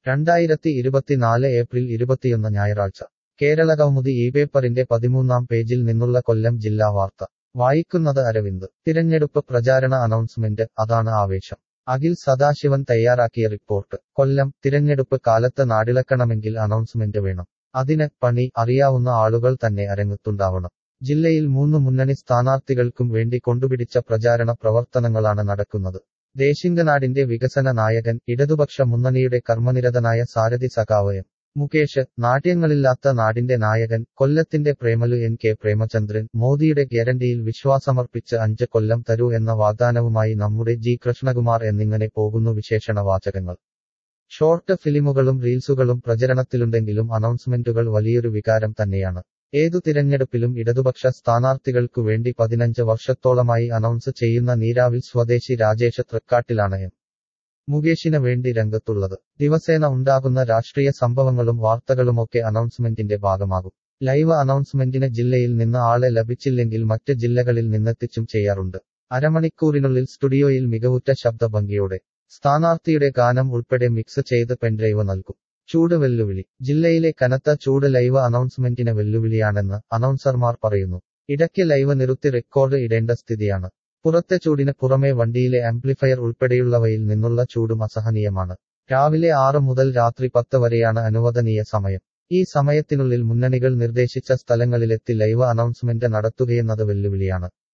രണ്ടായിരത്തി ഇരുപത്തിനാല് ഏപ്രിൽ ഇരുപത്തിയൊന്ന് ഞായറാഴ്ച കേരള കൗമുദി ഈ പേപ്പറിന്റെ പതിമൂന്നാം പേജിൽ നിന്നുള്ള കൊല്ലം ജില്ലാ വാർത്ത വായിക്കുന്നത് അരവിന്ദ് തിരഞ്ഞെടുപ്പ് പ്രചാരണ അനൗൺസ്മെന്റ് അതാണ് ആവേശം അഖിൽ സദാശിവൻ തയ്യാറാക്കിയ റിപ്പോർട്ട് കൊല്ലം തിരഞ്ഞെടുപ്പ് കാലത്ത് നാടിളക്കണമെങ്കിൽ അനൗൺസ്മെന്റ് വേണം അതിന് പണി അറിയാവുന്ന ആളുകൾ തന്നെ അരങ്ങത്തുണ്ടാവണം ജില്ലയിൽ മൂന്ന് മുന്നണി സ്ഥാനാർത്ഥികൾക്കും വേണ്ടി കൊണ്ടുപിടിച്ച പ്രചാരണ പ്രവർത്തനങ്ങളാണ് നടക്കുന്നത് ദേശിംഗനാടിന്റെ വികസന നായകൻ ഇടതുപക്ഷ മുന്നണിയുടെ കർമ്മനിരതനായ സാരഥി സഖാവ് എം മുകേഷ് നാട്യങ്ങളില്ലാത്ത നാടിന്റെ നായകൻ കൊല്ലത്തിന്റെ പ്രേമലു എൻ കെ പ്രേമചന്ദ്രൻ മോദിയുടെ ഗ്യാരണ്ടിയിൽ വിശ്വാസമർപ്പിച്ച് അഞ്ച് കൊല്ലം തരൂ എന്ന വാഗ്ദാനവുമായി നമ്മുടെ ജി കൃഷ്ണകുമാർ എന്നിങ്ങനെ പോകുന്നു വിശേഷണ വാചകങ്ങൾ ഷോർട്ട് ഫിലിമുകളും റീൽസുകളും പ്രചരണത്തിലുണ്ടെങ്കിലും അനൗൺസ്മെന്റുകൾ വലിയൊരു വികാരം തന്നെയാണ് ഏതു തിരഞ്ഞെടുപ്പിലും ഇടതുപക്ഷ സ്ഥാനാർത്ഥികൾക്കു വേണ്ടി പതിനഞ്ച് വർഷത്തോളമായി അനൗൺസ് ചെയ്യുന്ന നീരാവിൽ സ്വദേശി രാജേഷ് തൃക്കാട്ടിലാണ് എം മുകേഷിന് വേണ്ടി രംഗത്തുള്ളത് ദിവസേന ഉണ്ടാകുന്ന രാഷ്ട്രീയ സംഭവങ്ങളും വാർത്തകളുമൊക്കെ അനൗൺസ്മെന്റിന്റെ ഭാഗമാകും ലൈവ് അനൗൺസ്മെന്റിന് ജില്ലയിൽ നിന്ന് ആളെ ലഭിച്ചില്ലെങ്കിൽ മറ്റ് ജില്ലകളിൽ നിന്നെത്തിച്ചും ചെയ്യാറുണ്ട് അരമണിക്കൂറിനുള്ളിൽ സ്റ്റുഡിയോയിൽ മികവുറ്റ ശബ്ദഭംഗിയോടെ സ്ഥാനാർത്ഥിയുടെ ഗാനം ഉൾപ്പെടെ മിക്സ് ചെയ്ത് പെൻഡ്രൈവ് നൽകും ചൂട് വെല്ലുവിളി ജില്ലയിലെ കനത്ത ചൂട് ലൈവ് അനൗൺസ്മെന്റിന് വെല്ലുവിളിയാണെന്ന് അനൗൺസർമാർ പറയുന്നു ഇടയ്ക്ക് ലൈവ് നിർത്തി റെക്കോർഡ് ഇടേണ്ട സ്ഥിതിയാണ് പുറത്തെ ചൂടിന് പുറമെ വണ്ടിയിലെ ആംപ്ലിഫയർ ഉൾപ്പെടെയുള്ളവയിൽ നിന്നുള്ള ചൂടും അസഹനീയമാണ് രാവിലെ ആറ് മുതൽ രാത്രി പത്ത് വരെയാണ് അനുവദനീയ സമയം ഈ സമയത്തിനുള്ളിൽ മുന്നണികൾ നിർദ്ദേശിച്ച സ്ഥലങ്ങളിലെത്തി ലൈവ് അനൗൺസ്മെന്റ് നടത്തുകയെന്നത് വെല്ലുവിളിയാണ്